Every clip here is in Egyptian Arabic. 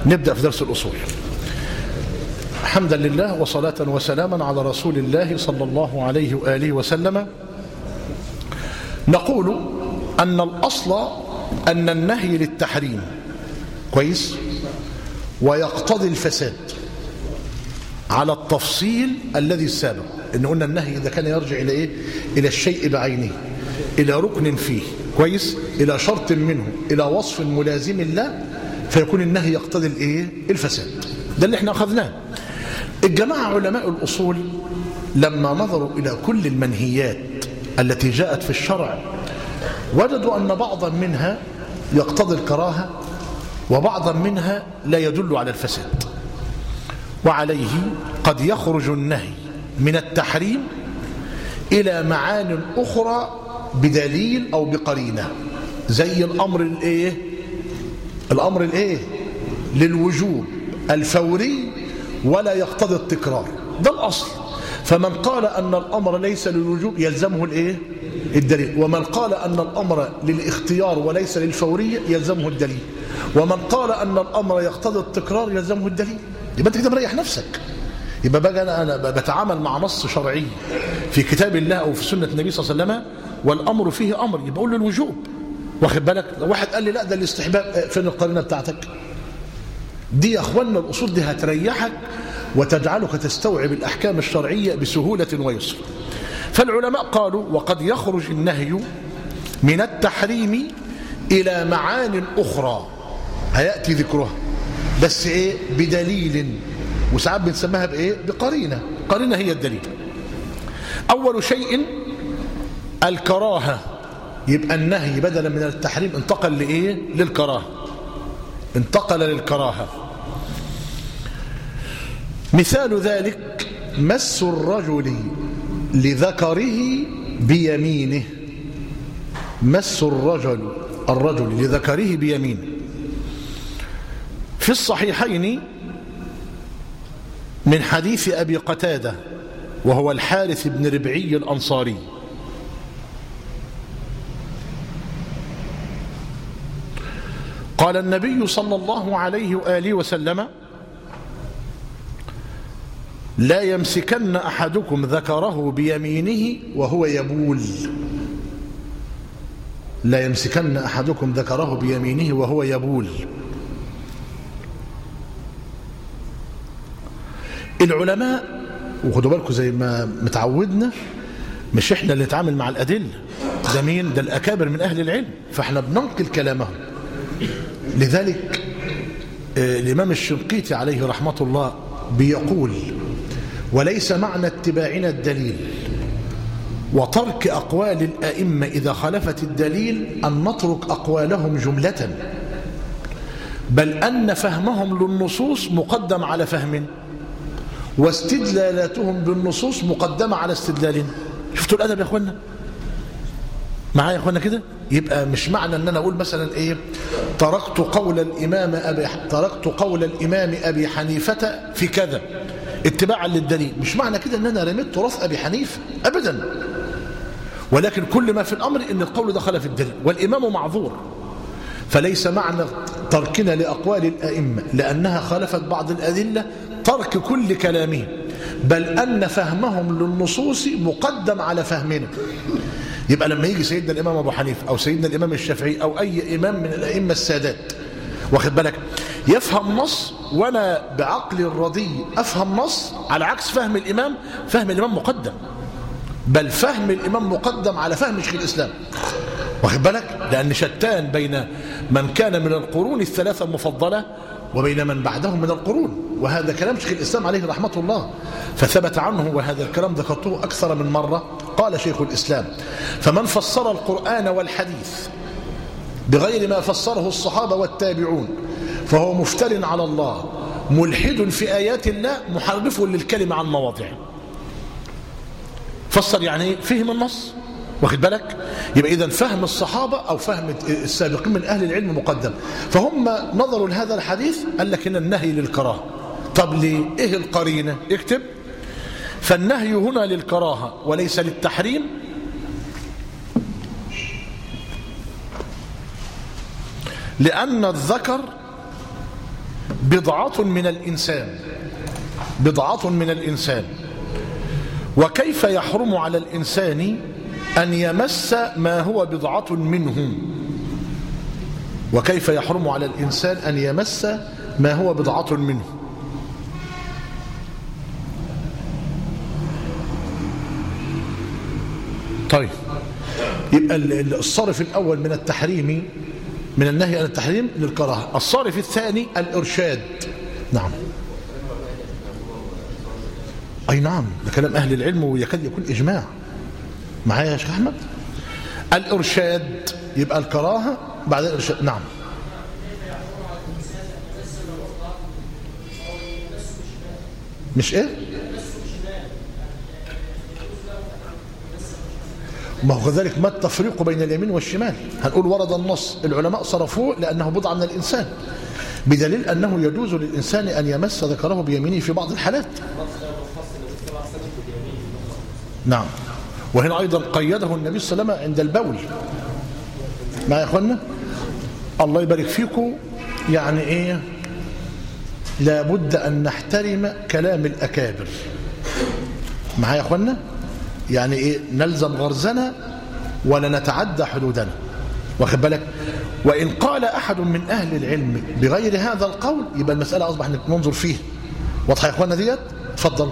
نبدأ في درس الأصول حمدا لله وصلاة وسلاما على رسول الله صلى الله عليه وآله وسلم نقول أن الأصل أن النهي للتحريم كويس ويقتضي الفساد على التفصيل الذي سابق إن قلنا النهي إذا كان يرجع إلى إيه؟ إلى الشيء بعينه إلى ركن فيه كويس إلى شرط منه إلى وصف ملازم له فيكون النهي يقتضي الإيه؟ الفساد ده اللي احنا أخذناه الجماعة علماء الأصول لما نظروا إلى كل المنهيات التي جاءت في الشرع وجدوا أن بعضا منها يقتضي الكراهة وبعضا منها لا يدل على الفساد وعليه قد يخرج النهي من التحريم إلى معان أخرى بدليل أو بقرينة زي الأمر الإيه الأمر الإيه للوجوب الفوري ولا يقتضي التكرار ده الأصل فمن قال أن الأمر ليس للوجوب يلزمه الإيه الدليل ومن قال أن الأمر للاختيار وليس للفورية يلزمه الدليل ومن قال أن الأمر يقتضي التكرار يلزمه الدليل يبقى أنت كده مريح نفسك يبقى بقى أنا, أنا بتعامل مع نص شرعي في كتاب الله أو في سنة النبي صلى الله عليه وسلم والأمر فيه أمر يبقى أقول له الوجوب واخد بالك لو واحد قال لي لا ده الاستحباب فين القرينة بتاعتك دي يا أخوانا الأصول دي هتريحك وتجعلك تستوعب الأحكام الشرعية بسهولة ويسر فالعلماء قالوا وقد يخرج النهي من التحريم إلى معان أخرى هيأتي ذكرها بس إيه بدليل وساعات بنسميها بإيه بقرينة قرينة هي الدليل أول شيء الكراهة يبقى النهي بدلا من التحريم انتقل لإيه للكراهة انتقل للكراهة مثال ذلك مس الرجل لذكره بيمينه مس الرجل الرجل لذكره بيمينه في الصحيحين من حديث أبي قتادة وهو الحارث بن ربعي الأنصاري قال النبي صلى الله عليه وآله وسلم لا يمسكن أحدكم ذكره بيمينه وهو يبول لا يمسكن أحدكم ذكره بيمينه وهو يبول العلماء وخدوا بالكم زي ما متعودنا مش احنا اللي نتعامل مع الأدلة ده مين ده الأكابر من أهل العلم فاحنا بننقل كلامهم لذلك الإمام الشنقيطي عليه رحمة الله بيقول وليس معنى اتباعنا الدليل وترك أقوال الأئمة إذا خالفت الدليل أن نترك أقوالهم جملة بل أن فهمهم للنصوص مقدم على فهمنا واستدلالاتهم بالنصوص مقدمة على استدلالنا شفتوا الأدب يا أخوانا معايا يا أخوانا كده يبقى مش معنى أن أنا أقول مثلا إيه تركت قول الإمام أبي تركت قول الإمام أبي حنيفة في كذا اتباعا للدليل مش معنى كده أن أنا رميت تراث أبي حنيفة أبدا ولكن كل ما في الأمر أن القول دخل في الدليل والإمام معذور فليس معنى تركنا لأقوال الأئمة لأنها خالفت بعض الأدلة ترك كل كلامهم بل أن فهمهم للنصوص مقدم على فهمنا يبقى لما يجي سيدنا الإمام أبو حنيفة أو سيدنا الإمام الشافعي أو أي إمام من الأئمة السادات واخد بالك يفهم نص وأنا بعقل الرضي أفهم نص على عكس فهم الإمام فهم الإمام مقدم بل فهم الإمام مقدم على فهم شيخ الإسلام واخد بالك لأن شتان بين من كان من القرون الثلاثة المفضلة وبين من بعدهم من القرون وهذا كلام شيخ الإسلام عليه رحمة الله فثبت عنه وهذا الكلام ذكرته أكثر من مرة قال شيخ الإسلام فمن فسر القرآن والحديث بغير ما فسره الصحابة والتابعون فهو مفتر على الله ملحد في آيات الله محرف للكلمة عن مواضعه فسر يعني فهم النص واخد بالك يبقى إذا فهم الصحابة أو فهم السابقين من أهل العلم مقدم فهم نظروا لهذا الحديث قال لك هنا النهي للكراهة طب ليه إيه القرينة اكتب فالنهي هنا للكراهة وليس للتحريم لأن الذكر بضعة من الإنسان بضعة من الإنسان وكيف يحرم على الإنسان أن يمس ما هو بضعة منه وكيف يحرم على الإنسان أن يمس ما هو بضعة منه طيب يبقى الصرف الأول من التحريم من النهي عن التحريم للكراهة الصارف الثاني الإرشاد نعم أي نعم ده كلام أهل العلم ويكاد يكون إجماع معايا يا شيخ أحمد الإرشاد يبقى الكراهة بعد الإرشاد نعم مش إيه ما هو كذلك ما التفريق بين اليمين والشمال هنقول ورد النص العلماء صرفوه لأنه بضعة من الإنسان بدليل أنه يجوز للإنسان أن يمس ذكره بيمينه في بعض الحالات نعم وهنا أيضا قيده النبي صلى الله عليه وسلم عند البول ما يا أخوانا الله يبارك فيكم يعني إيه لابد أن نحترم كلام الأكابر معايا يا أخوانا يعني إيه نلزم غرزنا ولا نتعدى حدودنا واخد بالك وإن قال أحد من أهل العلم بغير هذا القول يبقى المسألة أصبح ننظر فيه واضحة يا أخوانا ديت تفضل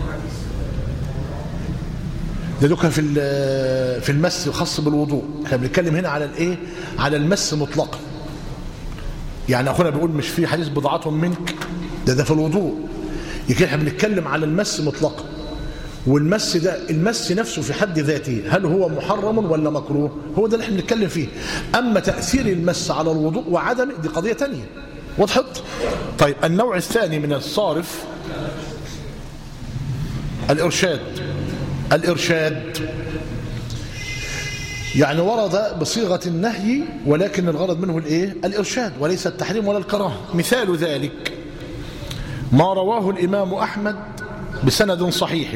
ده دوكا في في المس الخاص بالوضوء احنا بنتكلم هنا على الايه على المس مطلقا يعني اخونا بيقول مش في حديث بضعة منك ده ده في الوضوء يمكن احنا بنتكلم على المس مطلقا والمس ده المس نفسه في حد ذاته هل هو محرم ولا مكروه هو ده اللي احنا بنتكلم فيه اما تاثير المس على الوضوء وعدمه دي قضيه ثانيه وضحت طيب النوع الثاني من الصارف الارشاد الإرشاد يعني ورد بصيغة النهي ولكن الغرض منه الإيه؟ الإرشاد وليس التحريم ولا الكراهة مثال ذلك ما رواه الإمام أحمد بسند صحيح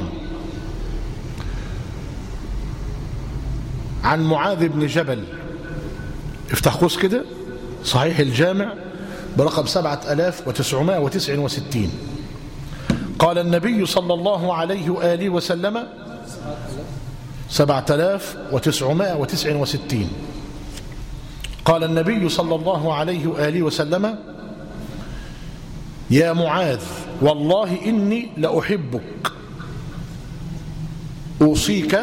عن معاذ بن جبل افتح قوس كده صحيح الجامع برقم سبعة ألاف وتسعمائة وتسع وستين قال النبي صلى الله عليه وآله وسلم سبعة آلاف وتسعمائة وتسع وستين قال النبي صلى الله عليه وآله وسلم يا معاذ والله إني لأحبك أوصيك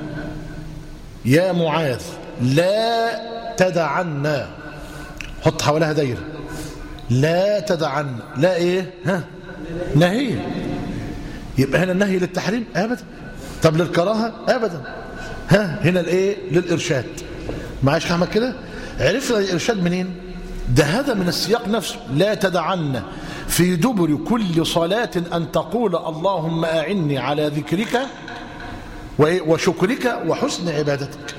يا معاذ لا تدعنا حط حولها دايره لا تدعنا لا ايه ها نهي يبقى هنا النهي للتحريم ابدا طب للكراهه ابدا ها هنا الايه للارشاد معاش احمد كده عرفنا الارشاد منين ده هذا من السياق نفسه لا تدعنا في دبر كل صلاة أن تقول اللهم أعني على ذكرك وشكرك وحسن عبادتك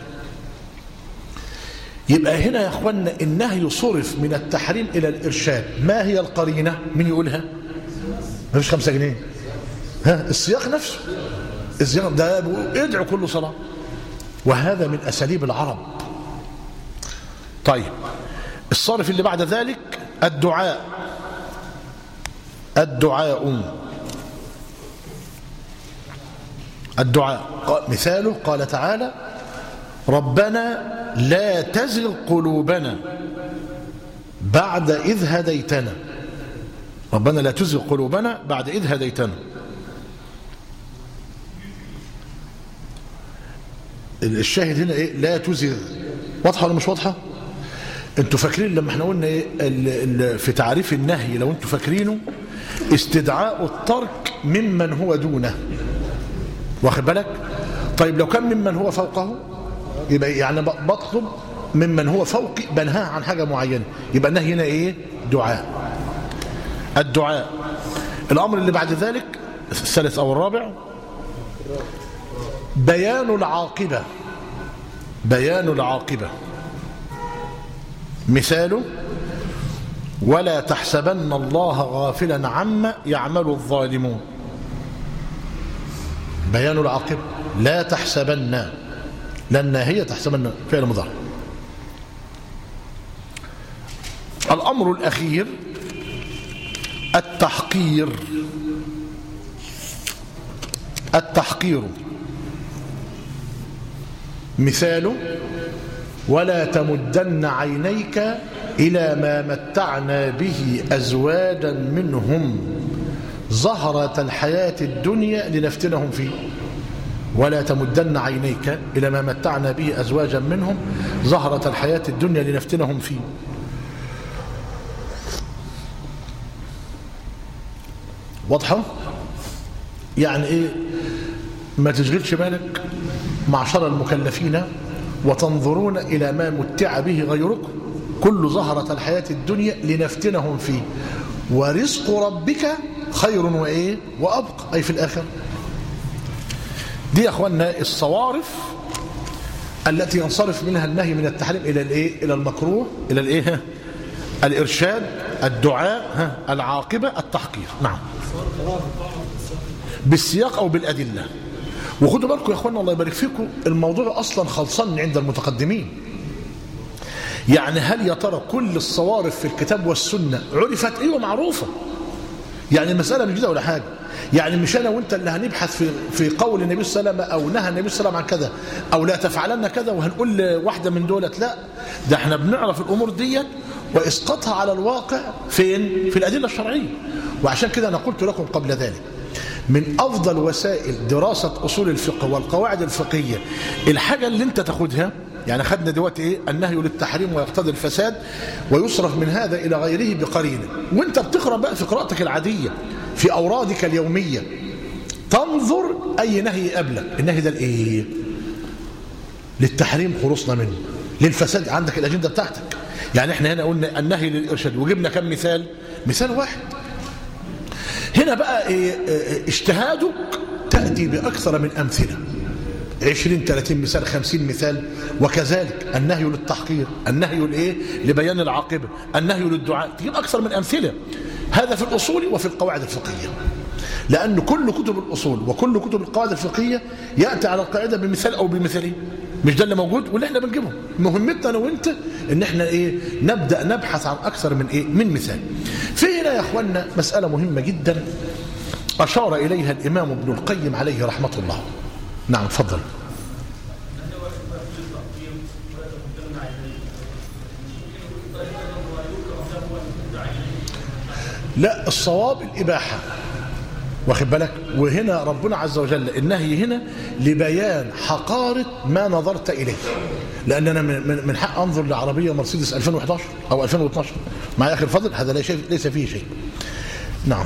يبقى هنا يا أخوانا النهي صرف من التحريم إلى الإرشاد ما هي القرينة من يقولها ما فيش خمسة جنيه ها السياق نفسه السياق ده ادعو كل صلاة وهذا من أساليب العرب طيب الصارف اللي بعد ذلك الدعاء الدعاء الدعاء مثاله قال تعالى ربنا لا تزغ قلوبنا بعد إذ هديتنا ربنا لا تزغ قلوبنا بعد إذ هديتنا الشاهد هنا إيه لا تزغ واضحة ولا مش واضحة انتوا فاكرين لما احنا قلنا ايه في تعريف النهي لو انتوا فاكرينه استدعاء الترك ممن هو دونه واخد بالك طيب لو كان ممن هو فوقه يبقى يعني بطلب ممن هو فوقي بنهاه عن حاجة معينة يبقى النهي هنا ايه دعاء الدعاء الامر اللي بعد ذلك الثالث او الرابع بيان العاقبة بيان العاقبة مثاله ولا تحسبن الله غافلا عما يعمل الظالمون بيان العاقبة لا تحسبن لأن هي تحسبن فعل مضارع الأمر الأخير التحقير التحقير مثال ولا تمدن عينيك إلى ما متعنا به أزواجا منهم زهرة الحياة الدنيا لنفتنهم فيه ولا تمدن عينيك إلى ما متعنا به أزواجا منهم زهرة الحياة الدنيا لنفتنهم فيه واضحة؟ يعني إيه ما تشغلش بالك معشر المكلفين وتنظرون إلى ما متع به غيركم كل زهرة الحياة الدنيا لنفتنهم فيه ورزق ربك خير وإيه وأبقى أي في الآخر دي يا أخوانا الصوارف التي ينصرف منها النهي من التحريم إلى الإيه إلى المكروه إلى الإيه الإرشاد الدعاء ها العاقبة التحقير نعم بالسياق أو بالأدلة وخدوا بالكم يا أخوانا الله يبارك فيكم الموضوع أصلا خلصان عند المتقدمين يعني هل يا ترى كل الصوارف في الكتاب والسنة عرفت ايوه معروفة يعني المسألة مش جديدة ولا حاجة يعني مش أنا وأنت اللي هنبحث في في قول النبي صلى الله عليه وسلم أو نهى النبي صلى الله عليه وسلم عن كذا أو لا تفعلن كذا وهنقول واحدة من دولت لا ده احنا بنعرف الأمور ديت وإسقاطها على الواقع فين؟ في الأدلة الشرعية وعشان كده أنا قلت لكم قبل ذلك من أفضل وسائل دراسة أصول الفقه والقواعد الفقهية الحاجة اللي أنت تاخدها يعني خدنا دلوقتي ايه النهي للتحريم ويقتضي الفساد ويصرف من هذا الى غيره بقرينه وانت بتقرا بقى في قراءتك العاديه في اورادك اليوميه تنظر اي نهي قبلك النهي ده الايه للتحريم خلصنا منه للفساد عندك الاجنده بتاعتك يعني احنا هنا قلنا النهي للارشاد وجبنا كم مثال مثال واحد هنا بقى إيه اجتهادك تاتي باكثر من امثله عشرين ثلاثين مثال خمسين مثال وكذلك النهي للتحقير النهي لإيه؟ لبيان العاقبة النهي للدعاء تجيب أكثر من أمثلة هذا في الأصول وفي القواعد الفقهية لأن كل كتب الأصول وكل كتب القواعد الفقهية يأتي على القاعدة بمثال أو بمثالين مش ده اللي موجود واللي احنا بنجيبه مهمتنا انا وانت ان احنا ايه نبدا نبحث عن اكثر من ايه من مثال في هنا يا اخوانا مساله مهمه جدا اشار اليها الامام ابن القيم عليه رحمه الله نعم تفضل لا الصواب الإباحة واخد بالك وهنا ربنا عز وجل النهي هنا لبيان حقارة ما نظرت إليه لأن أنا من من حق أنظر لعربية مرسيدس 2011 أو 2012 مع آخر فضل هذا ليس فيه شيء نعم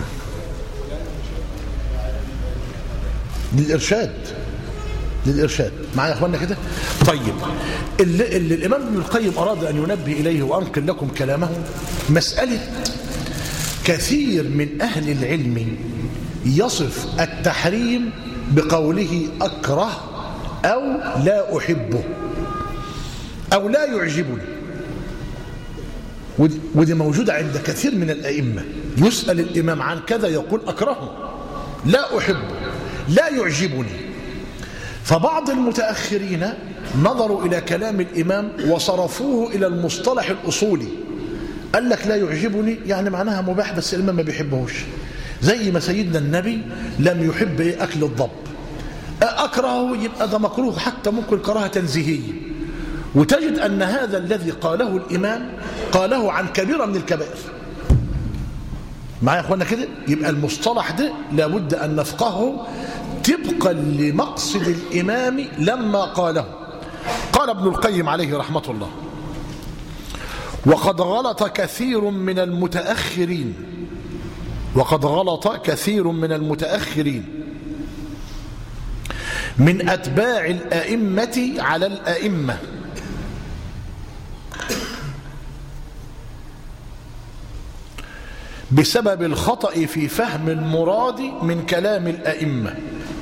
للإرشاد للإرشاد معايا يا أخوانا كده طيب اللي, اللي الإمام ابن القيم أراد أن ينبه إليه وأنقل لكم كلامه مسألة كثير من أهل العلم يصف التحريم بقوله أكره أو لا أحبه أو لا يعجبني ودي موجودة عند كثير من الأئمة يسأل الإمام عن كذا يقول أكرهه لا أحبه لا يعجبني فبعض المتأخرين نظروا إلى كلام الإمام وصرفوه إلى المصطلح الأصولي قال لك لا يعجبني يعني معناها مباح بس الإمام ما بيحبهوش زي ما سيدنا النبي لم يحب إيه أكل الضب أكرهه يبقى ده مكروه حتى ممكن كراهة تنزيهية وتجد أن هذا الذي قاله الإمام قاله عن كبيرة من الكبائر معايا يا أخوانا كده يبقى المصطلح ده لابد أن نفقهه طبقا لمقصد الإمام لما قاله قال ابن القيم عليه رحمة الله وقد غلط كثير من المتأخرين وقد غلط كثير من المتأخرين من أتباع الأئمة على الأئمة بسبب الخطأ في فهم المراد من كلام الأئمة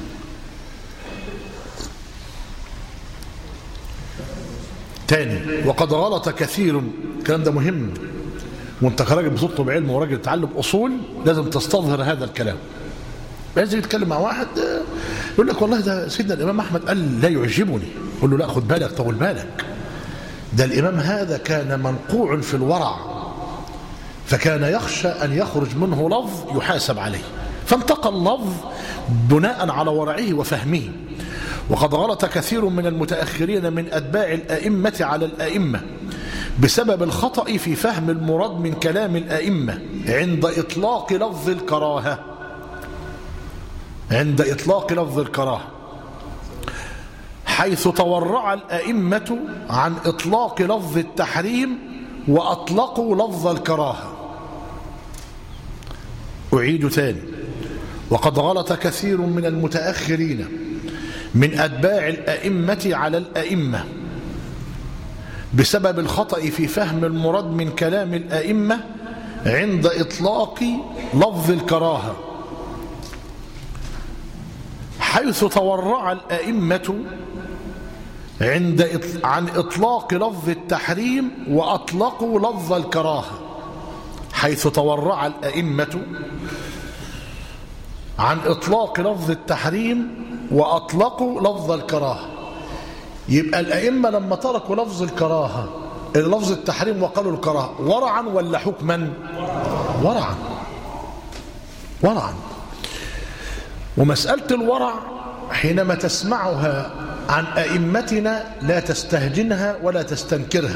تاني وقد غلط كثير الكلام ده مهم وانت كراجل بتطلب علم وراجل تعلم اصول لازم تستظهر هذا الكلام لازم يتكلم مع واحد يقول لك والله ده سيدنا الامام احمد قال لا يعجبني قول له لا خد بالك طول بالك ده الامام هذا كان منقوع في الورع فكان يخشى أن يخرج منه لفظ يحاسب عليه فانتقى اللفظ بناء على ورعه وفهمه وقد غلط كثير من المتأخرين من أتباع الأئمة على الأئمة بسبب الخطأ في فهم المراد من كلام الأئمة عند إطلاق لفظ الكراهة عند إطلاق لفظ الكراهة حيث تورع الأئمة عن إطلاق لفظ التحريم وأطلقوا لفظ الكراهة أعيد ثاني وقد غلط كثير من المتأخرين من أتباع الأئمة على الأئمة بسبب الخطأ في فهم المراد من كلام الأئمة عند إطلاق لفظ الكراهة حيث تورع الأئمة عند عن إطلاق لفظ التحريم وأطلقوا لفظ الكراهة حيث تورع الأئمة عن إطلاق لفظ التحريم وأطلقوا لفظ الكراهة يبقى الأئمة لما تركوا لفظ الكراهة لفظ التحريم وقالوا الكراهة ورعا ولا حكما ورعا ورعا ومسألة الورع حينما تسمعها عن أئمتنا لا تستهجنها ولا تستنكرها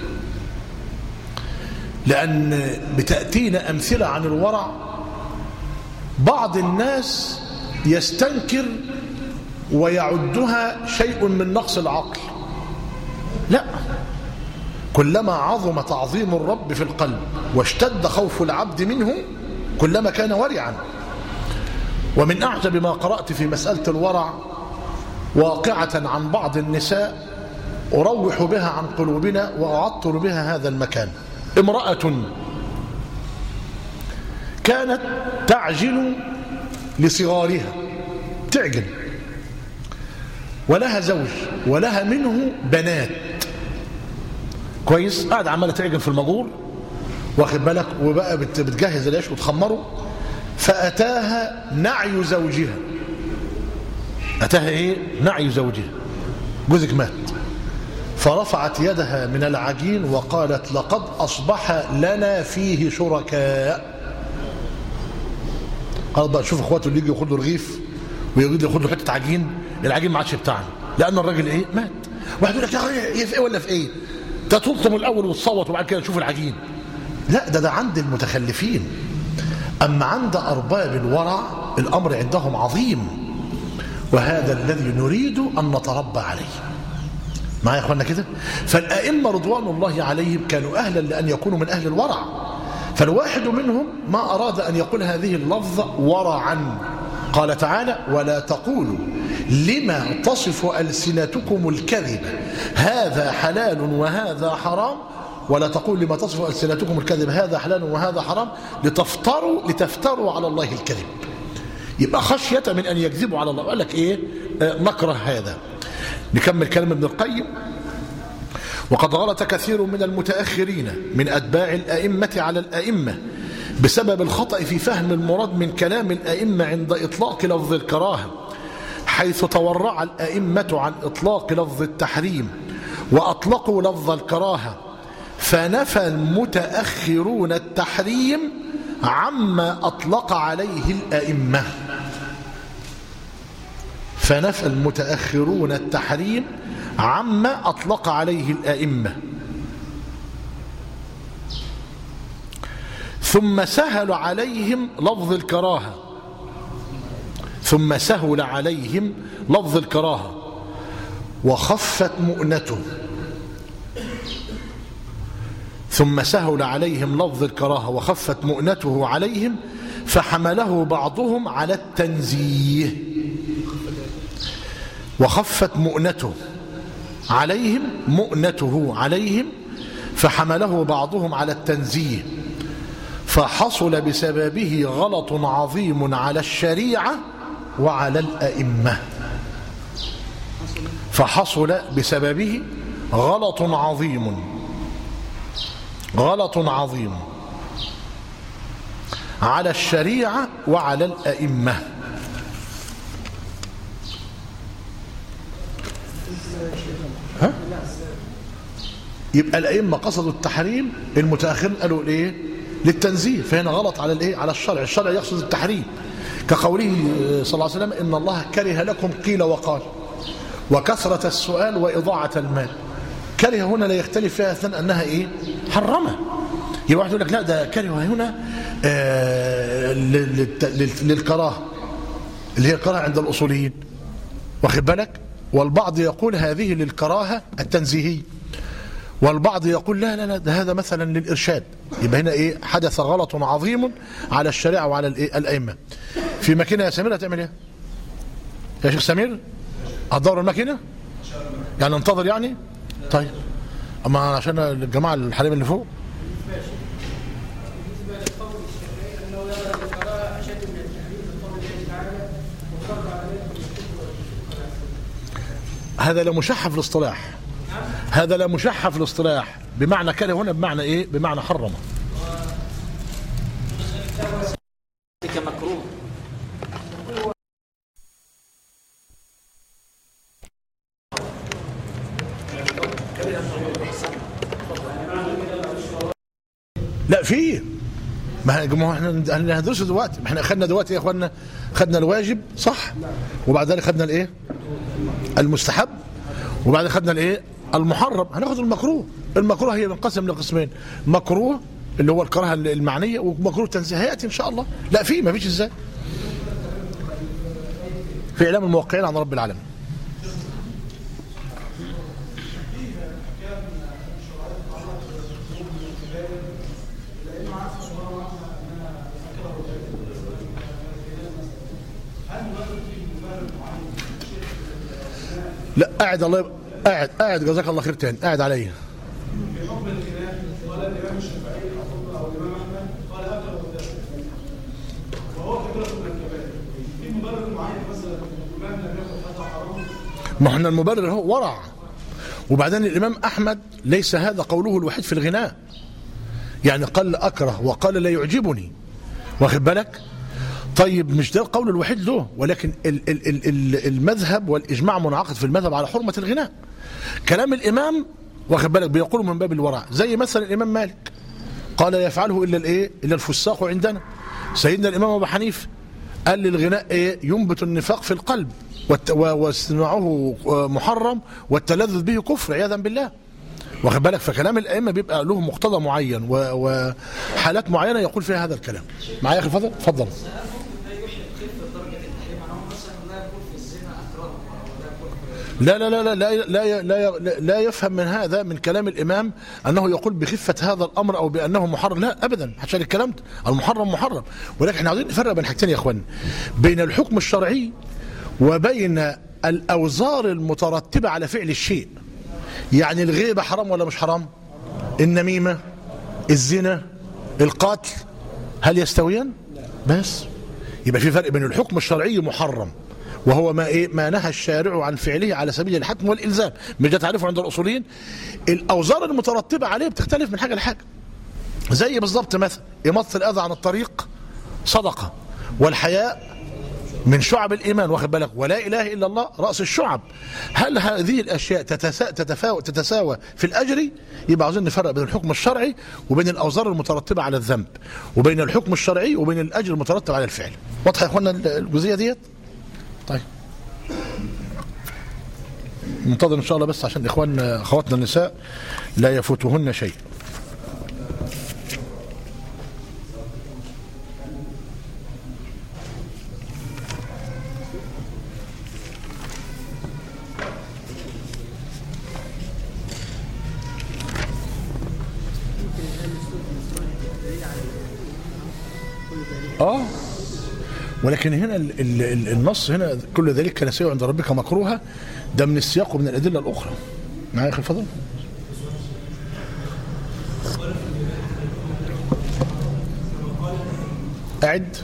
لأن بتأتينا أمثلة عن الورع بعض الناس يستنكر ويعدها شيء من نقص العقل لا كلما عظم تعظيم الرب في القلب واشتد خوف العبد منه كلما كان ورعا ومن أعجب ما قرأت في مسألة الورع واقعة عن بعض النساء أروح بها عن قلوبنا وأعطر بها هذا المكان امرأة كانت تعجل لصغارها تعجل ولها زوج ولها منه بنات كويس قاعد عماله تعجن في المجور واخد بالك وبقى بتجهز العيش وتخمره فأتاها نعي زوجها أتاها إيه نعي زوجها جوزك مات فرفعت يدها من العجين وقالت لقد أصبح لنا فيه شركاء قال بقى شوف اخواته اللي يجي ياخد له رغيف ويريد ياخد له حته عجين العجين ما عادش بتاعنا لان الراجل ايه مات واحد يقول لك يا اخي في ايه ولا في ايه ده تلطم الاول وتصوت وبعد كده نشوف العجين لا ده ده عند المتخلفين اما عند ارباب الورع الامر عندهم عظيم وهذا الذي نريد ان نتربى عليه معايا يا اخوانا كده فالائمه رضوان الله عليهم كانوا اهلا لان يكونوا من اهل الورع فالواحد منهم ما اراد ان يقول هذه اللفظه ورعا قال تعالى ولا تقولوا لما تصف ألسنتكم الكذب هذا حلال وهذا حرام ولا تقول لما تصف ألسنتكم الكذب هذا حلال وهذا حرام لتفتروا لتفتروا على الله الكذب يبقى خشية من أن يكذبوا على الله قال لك إيه آه نكره هذا نكمل كلام ابن القيم وقد غلط كثير من المتأخرين من أتباع الأئمة على الأئمة بسبب الخطأ في فهم المراد من كلام الأئمة عند إطلاق لفظ الكراهة حيث تورع الأئمة عن إطلاق لفظ التحريم وأطلقوا لفظ الكراهة فنفى المتأخرون التحريم عما أطلق عليه الأئمة فنفى المتأخرون التحريم عما أطلق عليه الأئمة ثم سهل عليهم لفظ الكراهة ثم سهل عليهم لفظ الكراهة وخفت مؤنته ثم سهل عليهم لفظ الكراهة وخفت مؤنته عليهم فحمله بعضهم على التنزيه وخفت مؤنته عليهم مؤنته عليهم فحمله بعضهم على التنزيه فحصل بسببه غلط عظيم على الشريعة وعلى الأئمة فحصل بسببه غلط عظيم غلط عظيم على الشريعة وعلى الأئمة ها؟ يبقى الأئمة قصدوا التحريم المتأخرين قالوا الايه للتنزيه فهنا غلط على الايه على الشرع الشرع يقصد التحريم كقوله صلى الله عليه وسلم ان الله كره لكم قيل وقال وكثرة السؤال وإضاعة المال كره هنا لا يختلف فيها اثنان أنها إيه حرمه يبقى واحد يقول لك لا ده كره هنا آه للكراهه اللي هي الكراهه عند الأصوليين واخد بالك والبعض يقول هذه للكراهة التنزيهية والبعض يقول لا لا لا ده هذا مثلا للإرشاد يبقى هنا إيه حدث غلط عظيم على الشريعة وعلى الإيه الأئمة في ماكينة يا سمير هتعمل إيه يا شيخ سمير هتدور الماكينة يعني انتظر يعني طيب أما عشان الجماعة الحريم اللي فوق هذا لا مشح في الاصطلاح هذا لا مشح في الاصطلاح بمعنى كره هنا بمعنى ايه بمعنى حرم كمكروه لا في ما احنا هندرسه دلوقتي ما احنا اخذنا دلوقتي يا اخوانا خدنا الواجب صح وبعد ذلك خدنا الايه المستحب وبعد خدنا الايه المحرم هناخد المكروه المكروه هي منقسم لقسمين مكروه اللي هو الكراهه المعنيه ومكروه تنزيه هياتي ان شاء الله لا في ما فيش ازاي في اعلام الموقعين عن رب العالمين لا قاعد الله يبقى قاعد قاعد جزاك الله خير تاني قاعد عليا ما احنا المبرر هو ورع وبعدين الامام احمد ليس هذا قوله الوحيد في الغناء يعني قال اكره وقال لا يعجبني واخد بالك طيب مش ده القول الوحيد له ولكن ال ال ال ال المذهب والإجماع منعقد في المذهب على حرمة الغناء كلام الإمام واخد بالك بيقول من باب الورع زي مثلا الإمام مالك قال لا يفعله إلا الإيه إلا الفساق عندنا سيدنا الإمام أبو حنيفه قال للغناء إيه ينبت النفاق في القلب واستماعه محرم والتلذذ به كفر عياذا بالله واخد بالك فكلام الائمه بيبقى له مقتضى معين وحالات معينه يقول فيها هذا الكلام معايا يا اخي فضل اتفضل لا لا لا لا لا لا, لا, لا, لا يفهم من هذا من كلام الإمام أنه يقول بخفة هذا الأمر أو بأنه محرم لا أبدا عشان الكلام المحرم محرم ولكن احنا عاوزين نفرق بين حاجتين يا إخوان بين الحكم الشرعي وبين الأوزار المترتبة على فعل الشيء يعني الغيبة حرام ولا مش حرام النميمة الزنا القتل هل يستويان بس يبقى في فرق بين الحكم الشرعي محرم وهو ما إيه ما نهى الشارع عن فعله على سبيل الحتم والإلزام مش ده تعرفه عند الأصوليين الأوزار المترتبة عليه بتختلف من حاجة لحاجة زي بالظبط مثلا إماطة الأذى عن الطريق صدقة والحياء من شعب الإيمان واخد بالك ولا إله إلا الله رأس الشعب هل هذه الأشياء تتسا... تتفاوى, تتساوى في الأجر يبقى عاوزين نفرق بين الحكم الشرعي وبين الأوزار المترتبة على الذنب وبين الحكم الشرعي وبين الأجر المترتب على الفعل واضح يا أخوانا الجزئية ديت طيب ننتظر ان شاء الله بس عشان اخواننا اخواتنا النساء لا يفوتهن شيء اه ولكن هنا ال ال النص هنا كل ذلك كان سيء عند ربك مكروها ده من السياق ومن الأدلة الأخرى معايا أخي الفضل أعد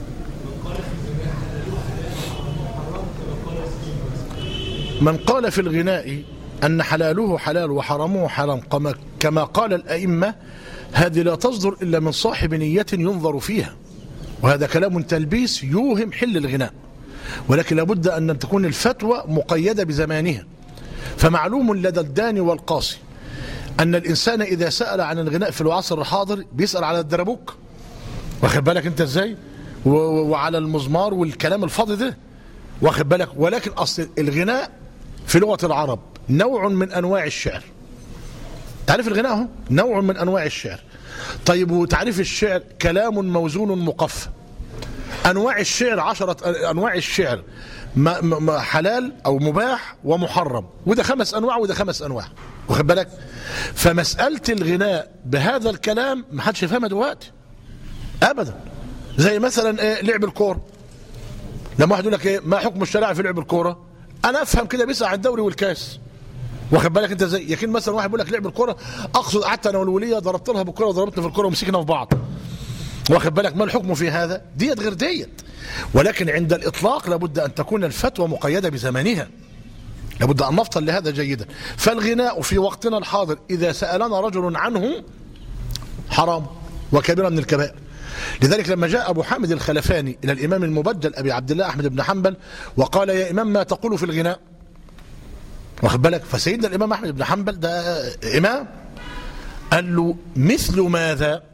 من قال في الغناء أن حلاله حلال وحرامه حرام كما قال الأئمة هذه لا تصدر إلا من صاحب نية ينظر فيها وهذا كلام تلبيس يوهم حل الغناء ولكن لابد أن تكون الفتوى مقيدة بزمانها فمعلوم لدى الداني والقاصي أن الإنسان إذا سأل عن الغناء في العصر الحاضر بيسأل على الدربوك واخد بالك أنت إزاي و- و- وعلى المزمار والكلام الفاضي ده واخد بالك ولكن أصل الغناء في لغة العرب نوع من أنواع الشعر تعريف الغناء هو نوع من أنواع الشعر طيب وتعريف الشعر كلام موزون مقفى انواع الشعر عشرة انواع الشعر ما ما- ما حلال او مباح ومحرم وده خمس انواع وده خمس انواع واخد بالك فمساله الغناء بهذا الكلام ما حدش يفهمها دلوقتي ابدا زي مثلا ايه لعب الكوره لما واحد يقول لك ايه ما حكم الشريعه في لعب الكوره انا افهم كده بيسال عن الدوري والكاس واخد بالك انت ازاي لكن مثلا واحد بيقول لك لعب الكوره اقصد قعدت انا والوليه ضربت لها بالكوره وضربتني في الكوره ومسكنا في بعض واخد بالك ما الحكم في هذا ديت غير ديت ولكن عند الإطلاق لابد أن تكون الفتوى مقيدة بزمانها لابد أن نفطن لهذا جيدا فالغناء في وقتنا الحاضر إذا سألنا رجل عنه حرام وكبيرة من الكبائر لذلك لما جاء أبو حامد الخلفاني إلى الإمام المبجل أبي عبد الله أحمد بن حنبل وقال يا إمام ما تقول في الغناء واخد بالك فسيدنا الإمام أحمد بن حنبل ده إمام قال له مثل ماذا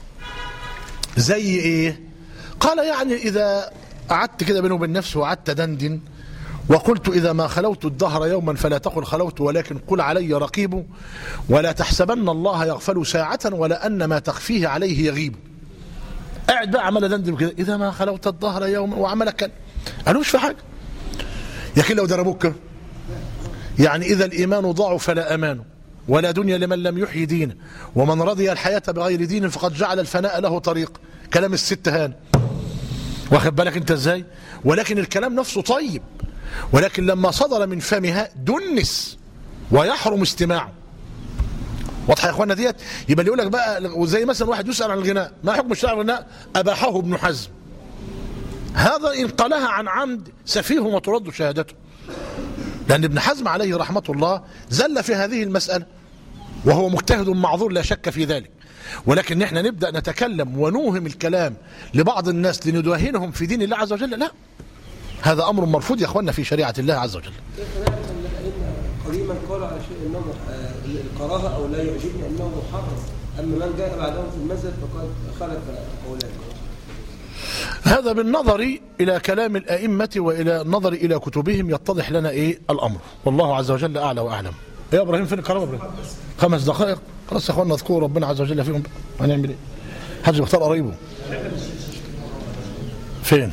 زي ايه قال يعني اذا قعدت كده بينه وبين نفسه وقعدت دندن وقلت إذا ما خلوت الدهر يوما فلا تقل خلوت ولكن قل علي رقيب ولا تحسبن الله يغفل ساعة ولا أن ما تخفيه عليه يغيب قاعد بقى عمال دندن كده إذا ما خلوت الدهر يوما وعملك كان قالوا مش في حاجة لكن لو ضربوك يعني إذا الإيمان ضاع فلا أمان ولا دنيا لمن لم يحيي دينه ومن رضي الحياة بغير دين فقد جعل الفناء له طريق كلام الست هان واخد بالك انت ازاي ولكن الكلام نفسه طيب ولكن لما صدر من فمها دنس ويحرم استماعه واضحه يا اخوانا ديت يبقى اللي يقول لك بقى وزي مثلا واحد يسال عن الغناء ما حكم الشرع الغناء اباحه ابن حزم هذا ان قالها عن عمد سفيه وترد شهادته لأن ابن حزم عليه رحمة الله زل في هذه المسألة وهو مجتهد معذور لا شك في ذلك ولكن نحن نبدأ نتكلم ونوهم الكلام لبعض الناس لندواهنهم في دين الله عز وجل لا هذا أمر مرفوض يا أخوانا في شريعة الله عز وجل قديما قال على شيء انه آه، الكراهه او لا يعجبني انه محرم اما من جاء بعدهم في المذهب فقد خالف قولان هذا بالنظر إلى كلام الأئمة وإلى النظر إلى كتبهم يتضح لنا إيه الأمر والله عز وجل أعلى وأعلم يا إبراهيم فين الكلام يا إبراهيم خمس دقائق خلاص يا أخوانا اذكروا ربنا عز وجل فيهم هنعمل إيه حد بيختار قريبه فين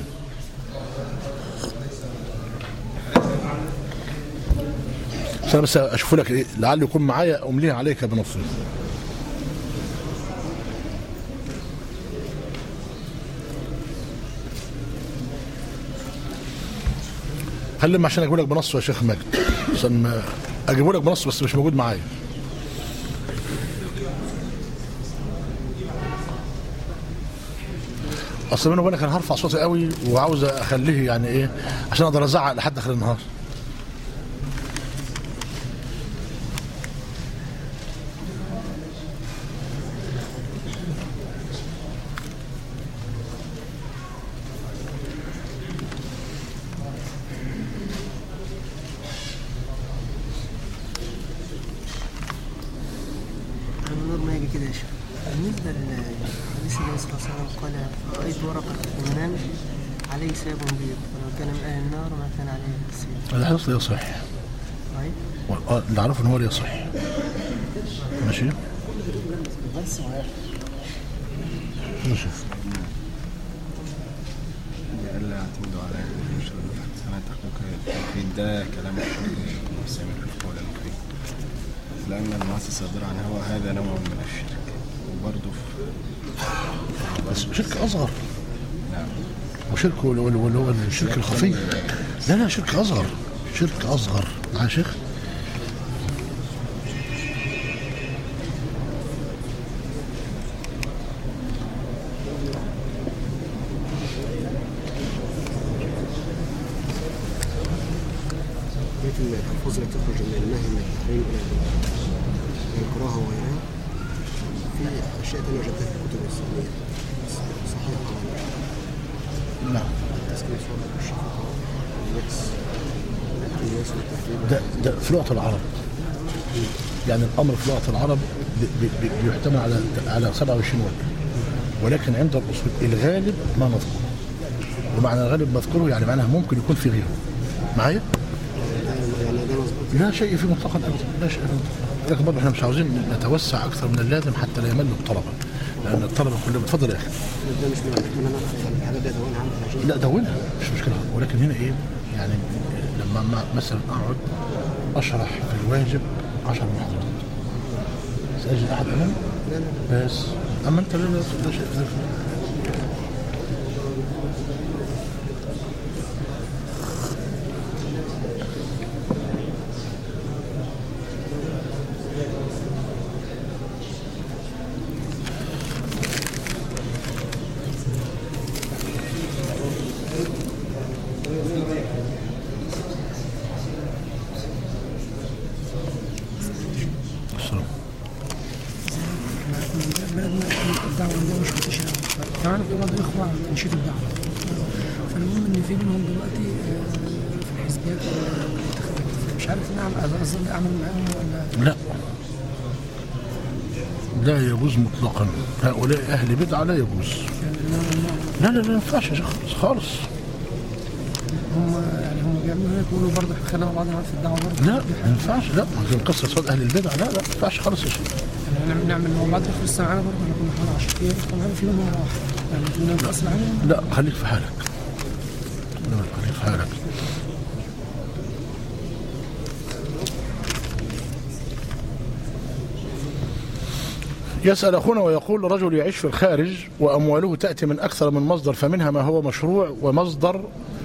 بس انا بس اشوف لك ايه لعل يكون معايا امليه عليك بنصري هلم عشان اجيب لك بنص يا شيخ مجد عشان ما- اجيبه لك بنص بس مش موجود معايا اصل بيني وبينك انا هرفع صوتي قوي وعاوز اخليه يعني ايه عشان اقدر ازعق لحد اخر النهار النور ما يجي كده يا شيخ بالنسبة لحديث النبي صلى الله عليه وسلم قال رأيت ورقة في المنام عليه سيف بيض ولو كان من أهل النار ما كان عليه السيف الحديث لا يصح طيب آه، اللي اعرفه ان هو لا يصح ماشي نشوف ألا يعتمدوا على المشروع سنة تحقيق التوحيد ده كلام سامر في قول المكرم لأن المعاصي الصادرة عن هو هذا نوع من الشرك وبرضه في بس شرك اصغر نعم وشرك وال- وال- وال- هو الشرك الخفي لا لا شرك اصغر شرك اصغر معايا يا شيخ لكن الألفاظ التي تخرج من النهي من التحريم إلى الكراهة وغيرها في أشياء تانية وجدتها في الكتب الإسلامية صحيح نعم تسكين صورة الشفقة والنقص والإلتماس والتحريم ده ده في لغه العرب يعني الامر في لغه العرب بي- بي- بيحتمل على على 27 وجه ولكن عند الاصول الغالب ما نذكره ومعنى الغالب مذكوره يعني معناها ممكن يكون في غيره معايا؟ يعني ده مظبوط لا شيء في مطلقا ابدا لا شيء في مطلقا لكن برضه احنا مش عاوزين نتوسع اكثر من اللازم حتى لا يمل الطلبه لان الطلبه كلهم اتفضل يا اخي ده مش من من انا يعني الحاجات دي ادونها عندي عشان لا دونها مش مشكله ولكن هنا ايه يعني لما ما- مثلا اقعد اشرح في الواجب 10 محاضرات ساجل احد امامي بس اما انت لا لا لا شيء في ذلك السلام. بلدنا الدعوة عندنا مش منتشرة كمان في بعض الإخوة عن تنشيط الدعوة فالمهم إن في منهم دلوقتي آه، في الحزبيات والانتخابات مش عارف نعمل أظن أعمل معاهم ولا لا لا يجوز مطلقا هؤلاء اهل بدعه لا يجوز لا لا لا ما ينفعش يا شيخ خالص خالص هم يعني هم بيعملوا هيك يقولوا برضه إحنا خلينا مع بعض نعمل في الدعوة برضه لا ما ينفعش لا ما هي قصه صوت اهل البدع لا لا ما ينفعش خالص يا شيخ يعني نعمل نعمل مع بعض إخوة لسه معانا برضه إحنا كنا حوالي 10 أيام طبعا في يوم مرة واحدة يعني كنا نتأثر عليهم لا خليك في حالك لا خليك في حالك يسأل أخونا ويقول رجل يعيش في الخارج وأمواله تأتي من أكثر من مصدر فمنها ما هو مشروع ومصدر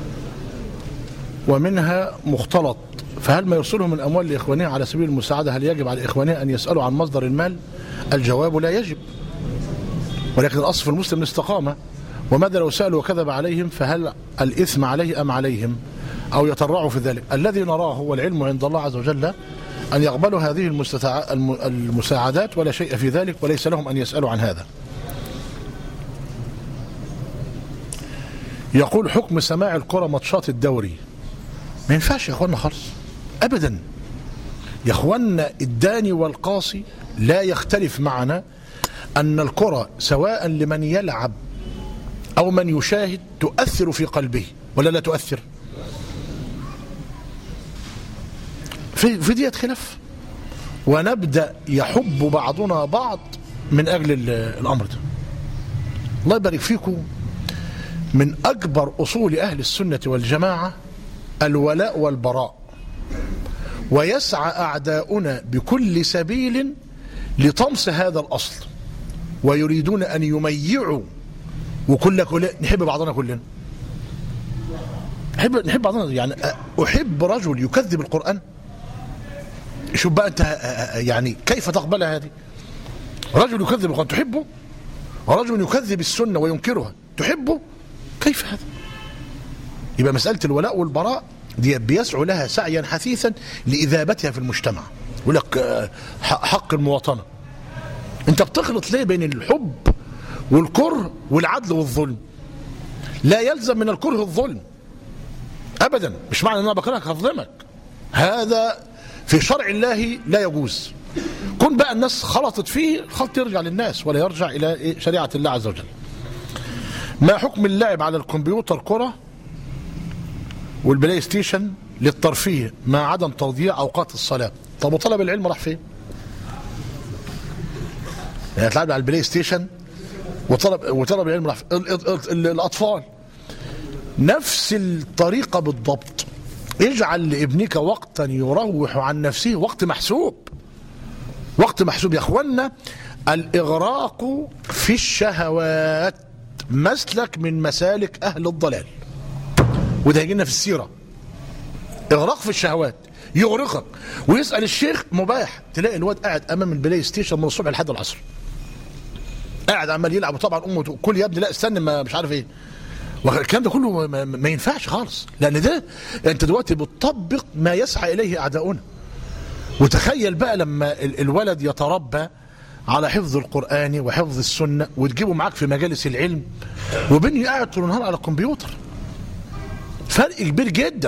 ومنها مختلط فهل ما يرسله من أموال لإخوانه على سبيل المساعدة هل يجب على إخوانه أن يسألوا عن مصدر المال الجواب لا يجب ولكن الأصل في المسلم الاستقامة وماذا لو سألوا وكذب عليهم فهل الإثم عليه أم عليهم أو يترعوا في ذلك الذي نراه والعلم عند الله عز وجل أن يقبلوا هذه المستتع... الم- المساعدات ولا شيء في ذلك وليس لهم أن يسألوا عن هذا يقول حكم سماع الكرة ماتشات الدوري ما ينفعش يا اخوانا خالص ابدا يا اخوانا الداني والقاصي لا يختلف معنا ان الكرة سواء لمن يلعب او من يشاهد تؤثر في قلبه ولا لا تؤثر في في ديت خلاف ونبدا يحب بعضنا بعض من اجل ال- الامر ده الله يبارك فيكم من اكبر اصول اهل السنه والجماعه الولاء والبراء ويسعى اعداؤنا بكل سبيل لطمس هذا الاصل ويريدون ان يميعوا وكل كل نحب بعضنا كلنا نحب نحب بعضنا يعني احب رجل يكذب القران شوف بقى انت يعني كيف تقبل هذه رجل يكذب القران تحبه ورجل يكذب السنه وينكرها تحبه كيف هذا يبقى مساله الولاء والبراء دي بيسعوا لها سعيا حثيثا لاذابتها في المجتمع يقول لك آه، ح- حق المواطنه انت بتخلط ليه بين الحب والكره والعدل والظلم لا يلزم من الكره الظلم ابدا مش معنى ان انا بكرهك هظلمك هذا في شرع الله لا يجوز كن بقى الناس خلطت فيه الخلط يرجع للناس ولا يرجع الى إيه؟ شريعه الله عز وجل ما حكم اللعب على الكمبيوتر كره والبلاي ستيشن للترفيه مع عدم تضييع اوقات الصلاه طب وطلب العلم راح فين يعني تلعب على البلاي ستيشن وطلب وطلب العلم راح فين؟ ال- ال- ال- الاطفال نفس الطريقه بالضبط اجعل لابنك وقتا يروح عن نفسه وقت محسوب وقت محسوب يا اخوانا الاغراق في الشهوات مسلك من مسالك اهل الضلال وده هيجي لنا في السيره اغراق في الشهوات يغرقك ويسال الشيخ مباح تلاقي الواد قاعد امام البلاي ستيشن من الصبح لحد العصر قاعد عمال يلعب وطبعا امه تقول كل يا ابني لا استنى ما مش عارف ايه والكلام ده كله ما, ما ينفعش خالص لان ده انت دلوقتي بتطبق ما يسعى اليه اعداؤنا وتخيل بقى لما ال- الولد يتربى على حفظ القرآن وحفظ السنة وتجيبه معاك في مجالس العلم وبين قاعد طول النهار على الكمبيوتر فرق كبير جدا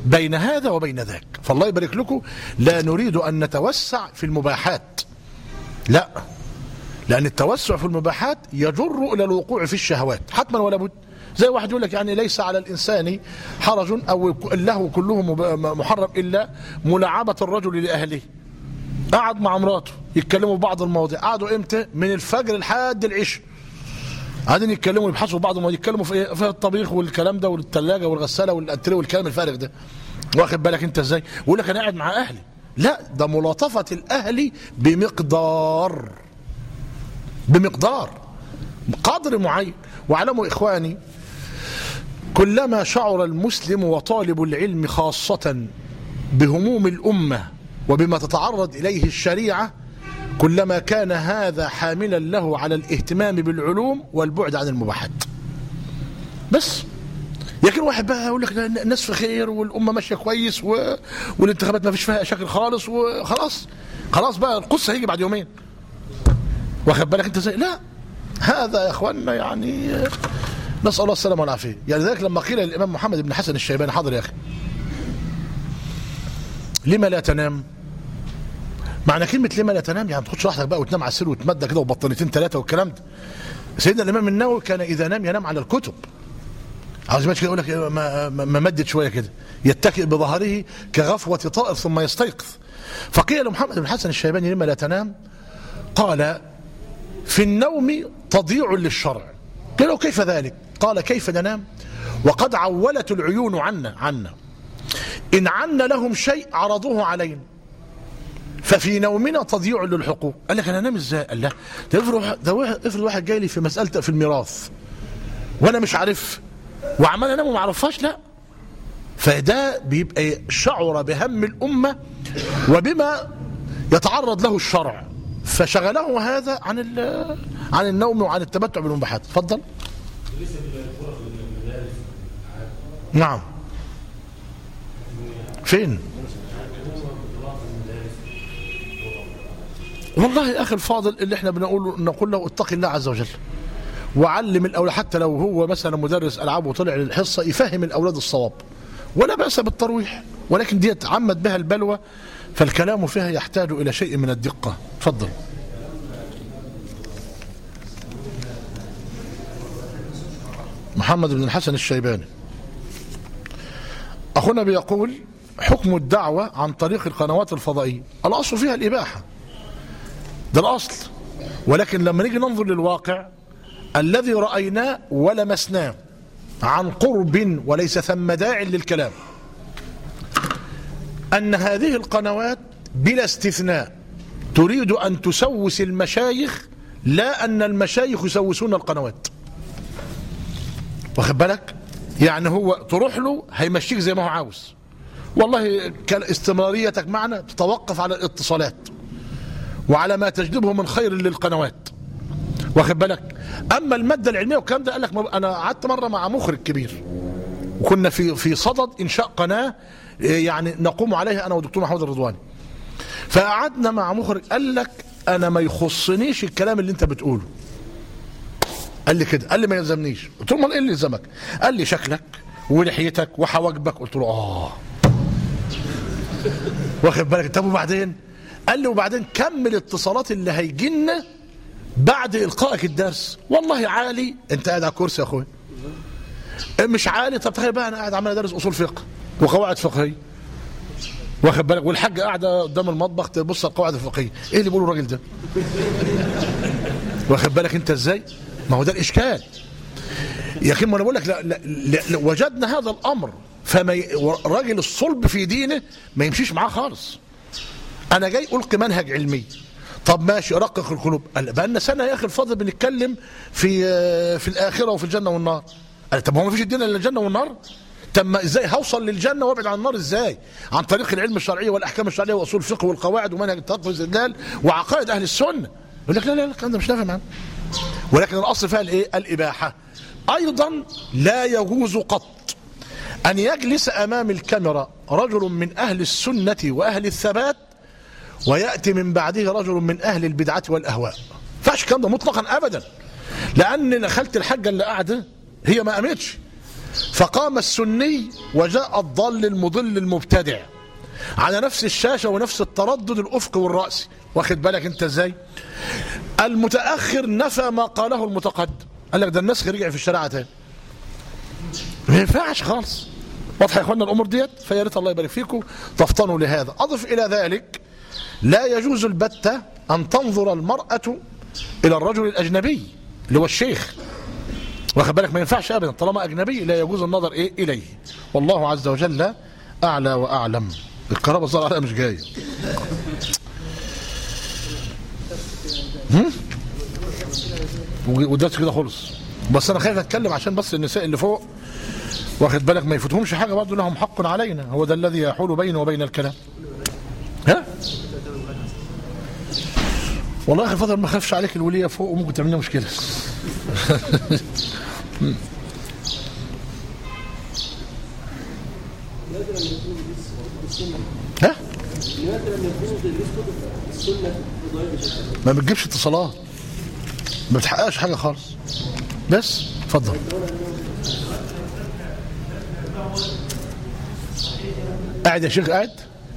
بين هذا وبين ذاك فالله يبارك لكم لا نريد أن نتوسع في المباحات لا لأن التوسع في المباحات يجر إلى الوقوع في الشهوات حتما ولا بد زي واحد يقول لك يعني ليس على الإنسان حرج أو له كله مب- محرم إلا ملاعبة الرجل لأهله قعد مع مراته يتكلموا في بعض المواضيع قعدوا امتى من الفجر لحد العشاء قاعدين يتكلموا يبحثوا في بعض المواضيع يتكلموا في ايه في الطبيخ والكلام ده والثلاجه والغساله والانتريه والكلام الفارغ ده واخد بالك انت ازاي يقول لك انا قاعد مع اهلي لا ده ملاطفه الاهل بمقدار بمقدار قدر معين واعلموا اخواني كلما شعر المسلم وطالب العلم خاصه بهموم الامه وبما تتعرض اليه الشريعه كلما كان هذا حاملا له على الاهتمام بالعلوم والبعد عن المباحات بس لكن واحد بقى يقول لك لا، الناس في خير والامه ماشيه كويس و... والانتخابات ما فيش فيها شكل خالص وخلاص خلاص بقى القصه هيجي بعد يومين واخد بالك انت ازاي لا هذا يا اخواننا يعني نسال الله السلامه والعافيه يعني ذلك لما قيل للامام محمد بن حسن الشيباني حاضر يا اخي لما لا تنام معنى كلمة لما لا تنام يعني ما تاخدش راحتك بقى وتنام على السرير وتمدى كده وبطانيتين ثلاثة والكلام ده سيدنا الإمام النووي كان إذا نام ينام على الكتب عاوز ماشي كده يقول لك ما, ما, ما مدد شوية كده يتكئ بظهره كغفوة طائر ثم يستيقظ فقيل لمحمد بن حسن الشيباني لما لا تنام قال في النوم تضيع للشرع قال له كيف ذلك قال كيف ننام وقد عولت العيون عنا عنا إن عنا لهم شيء عرضوه علينا ففي نومنا تضييع للحقوق قال لك انا انام ازاي قال لا ده افرض واحد- ده واحد- افرض واحد جاي لي في مساله في الميراث وانا مش عارف وعمال انام وما اعرفهاش لا فده بيبقى شعر بهم الامه وبما يتعرض له الشرع فشغله هذا عن ال- عن النوم وعن التمتع بالمباحات اتفضل نعم فين والله يا اخي الفاضل اللي احنا بنقول نقول له اتق الله عز وجل وعلم الاولاد حتى لو هو مثلا مدرس العاب وطلع للحصه يفهم الاولاد الصواب ولا باس بالترويح ولكن دي عمت بها البلوى فالكلام فيها يحتاج الى شيء من الدقه تفضل محمد بن الحسن الشيباني اخونا بيقول حكم الدعوه عن طريق القنوات الفضائيه الاصل فيها الاباحه ده الأصل ولكن لما نيجي ننظر للواقع الذي رأيناه ولمسناه عن قرب وليس ثم داع للكلام أن هذه القنوات بلا استثناء تريد أن تسوس المشايخ لا أن المشايخ يسوسون القنوات واخد بالك يعني هو تروح له هيمشيك زي ما هو عاوز والله كان استمراريتك معنا تتوقف على الاتصالات وعلى ما تجلبه من خير للقنوات واخد بالك اما الماده العلميه والكلام ده قال لك ما- انا قعدت مره مع مخرج كبير وكنا في في صدد انشاء قناه إيه، يعني نقوم عليها انا والدكتور محمود الرضواني فقعدنا مع مخرج قال لك انا ما يخصنيش الكلام اللي انت بتقوله قال لي كده قال لي ما يلزمنيش قلت له امال ايه اللي يلزمك قال لي شكلك ولحيتك وحواجبك قلت له اه واخد بالك طب وبعدين قال لي وبعدين كم الاتصالات اللي هيجينا بعد القائك الدرس والله عالي انت قاعد على الكرسي يا اخويا مش عالي طب تخيل بقى انا قاعد عمال ادرس اصول فقه وقواعد فقهيه واخد بالك والحاجه قاعده قدام المطبخ تبص على القواعد الفقهيه ايه اللي بيقوله الراجل ده واخد بالك انت ازاي ما هو ده الاشكال يا اخي ما انا بقول لك لا لا لا لا وجدنا هذا الامر فما ي... راجل الصلب في دينه ما يمشيش معاه خالص انا جاي القي منهج علمي طب ماشي رقق القلوب قال بقى لنا سنه يا اخي الفاضل بنتكلم في في الاخره وفي الجنه والنار قال طب هو ما فيش الدين الا الجنه والنار طب ما ازاي هوصل للجنه وابعد عن النار ازاي عن طريق العلم الشرعي والاحكام الشرعيه واصول الفقه والقواعد ومنهج التوقف والاستدلال وعقائد اهل السنه يقول لك لا لا لا الكلام ده مش نافع معانا ولكن الاصل فيها الايه الاباحه ايضا لا يجوز قط ان يجلس امام الكاميرا رجل من اهل السنه واهل الثبات وياتي من بعده رجل من اهل البدعه والاهواء فاش الكلام ده مطلقا ابدا لان خالة الحاجه اللي قاعده هي ما قامتش فقام السني وجاء الضال المضل المبتدع على نفس الشاشة ونفس التردد الأفقي والرأسي واخد بالك انت ازاي المتأخر نفى ما قاله المتقدم قال لك ده النسخ رجع في الشريعة تاني ما ينفعش خالص واضحه يا اخوانا الامور ديت فيا ريت الله يبارك فيكم تفطنوا لهذا اضف الى ذلك لا يجوز البتة ان تنظر المرأة الى الرجل الاجنبي اللي هو الشيخ واخد بالك ما ينفعش ابدا طالما اجنبي لا يجوز النظر ايه اليه والله عز وجل اعلى واعلم الكهرباء الظاهر عليها مش جايه هم؟ ودرس كده خلص بس انا خايف اتكلم عشان بس النساء اللي فوق واخد بالك ما يفوتهمش حاجه برضه لهم حق علينا هو ده الذي يحول بينه وبين الكلام ها والله يا اخي فضل ما اخافش عليك الوليه فوق وممكن تعمل لنا مشكله ها ما بتجيبش اتصالات ما بتحققش حاجه خالص بس اتفضل قاعد يا شيخ قاعد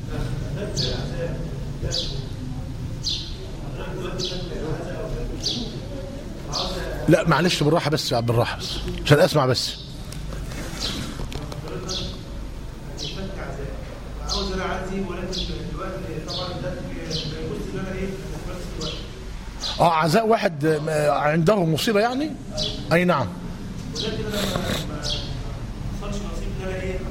لا معلش بالراحه بس يا عبد بالراحه بس عشان اسمع بس عاوز انا اعزي ولكن دلوقتي طبعا ده بيجوز ان انا ايه في نفس الوقت اه عزاء واحد آه، عنده مصيبه يعني اي نعم ولكن انا ما ما حصلش نصيب ان انا ايه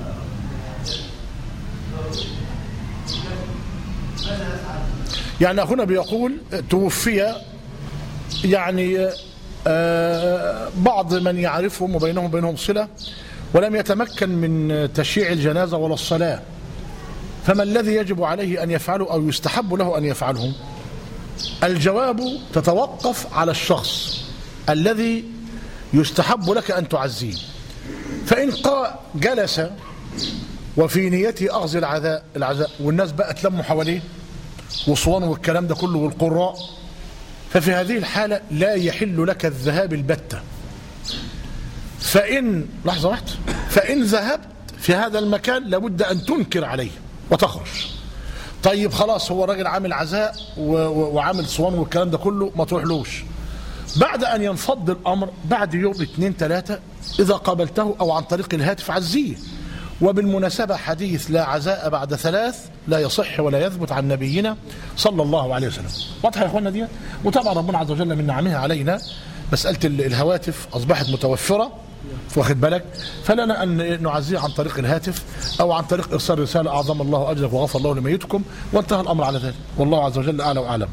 يعني اخونا بيقول توفي يعني آه، بعض من يعرفهم وبينهم بينهم صله ولم يتمكن من تشييع الجنازه ولا الصلاه فما الذي يجب عليه ان يفعله او يستحب له ان يفعله الجواب تتوقف على الشخص الذي يستحب لك ان تعزيه فان قا- جلس وفي نيته اخذ العزاء العزاء والناس بقى تلموا حواليه وصوان والكلام ده كله والقراء ففي هذه الحالة لا يحل لك الذهاب البتة فإن لحظة واحدة فإن ذهبت في هذا المكان لابد أن تنكر عليه وتخرج طيب خلاص هو راجل عامل عزاء و- و- وعامل صوان والكلام ده كله ما تروحلوش بعد أن ينفض الأمر بعد يوم اثنين ثلاثة إذا قابلته أو عن طريق الهاتف عزيه وبالمناسبة حديث لا عزاء بعد ثلاث لا يصح ولا يثبت عن نبينا صلى الله عليه وسلم واضحة يا أخوانا دي وطبعا ربنا عز وجل من نعمه علينا مسألة ال- الهواتف أصبحت متوفرة واخد بالك فلنا أن نعزيه عن طريق الهاتف أو عن طريق إرسال رسالة أعظم الله أجرك وغفر الله لميتكم وانتهى الأمر على ذلك والله عز وجل أعلى وأعلم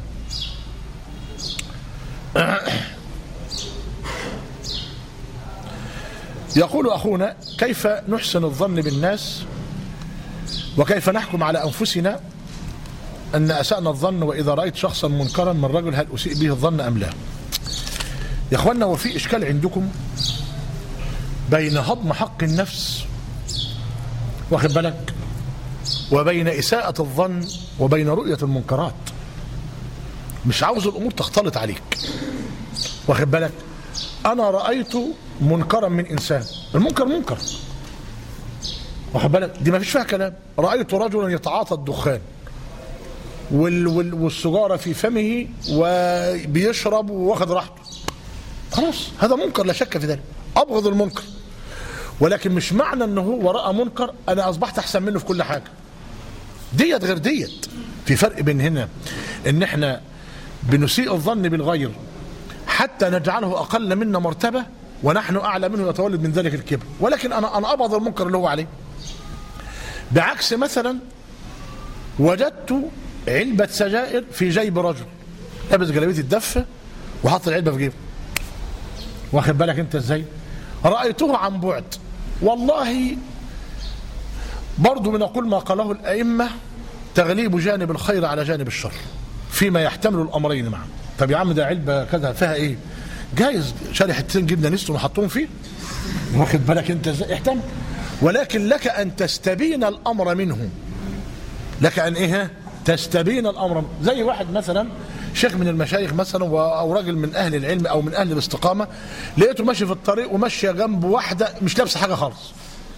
يقول أخونا كيف نحسن الظن بالناس وكيف نحكم على أنفسنا أن أسأنا الظن وإذا رأيت شخصا منكرا من رجل هل أسيء به الظن أم لا يا أخوانا وفي إشكال عندكم بين هضم حق النفس واخد بالك وبين إساءة الظن وبين رؤية المنكرات مش عاوز الأمور تختلط عليك واخد بالك انا رايت منكرا من انسان المنكر منكر واخد بالك دي ما فيش فيها كلام رايت رجلا يتعاطى الدخان وال وال والسجاره في فمه وبيشرب واخد راحته خلاص هذا منكر لا شك في ذلك ابغض المنكر ولكن مش معنى انه هو راى منكر انا اصبحت احسن منه في كل حاجه ديت غير ديت في فرق بين هنا ان احنا بنسيء الظن بالغير حتى نجعله اقل منا مرتبه ونحن اعلى منه يتولد من ذلك الكبر ولكن انا انا ابغض المنكر اللي هو عليه بعكس مثلا وجدت علبه سجائر في جيب رجل لابس جلابيه الدفه وحط العلبه في جيبه واخد بالك انت ازاي رايته عن بعد والله برضو بنقول ما قاله الائمه تغليب جانب الخير على جانب الشر فيما يحتمل الامرين معا طب يا عم ده علبه كذا فيها ايه جايز شاري حتتين جبنه نستون وحطهم فيه واخد بالك انت ازاي احتمل ولكن لك ان تستبين الامر منه لك ان ايه ها؟ تستبين الامر زي واحد مثلا شيخ من المشايخ مثلا و- او راجل من اهل العلم او من اهل الاستقامه لقيته ماشي في الطريق وماشيه جنب واحده مش لابسه حاجه خالص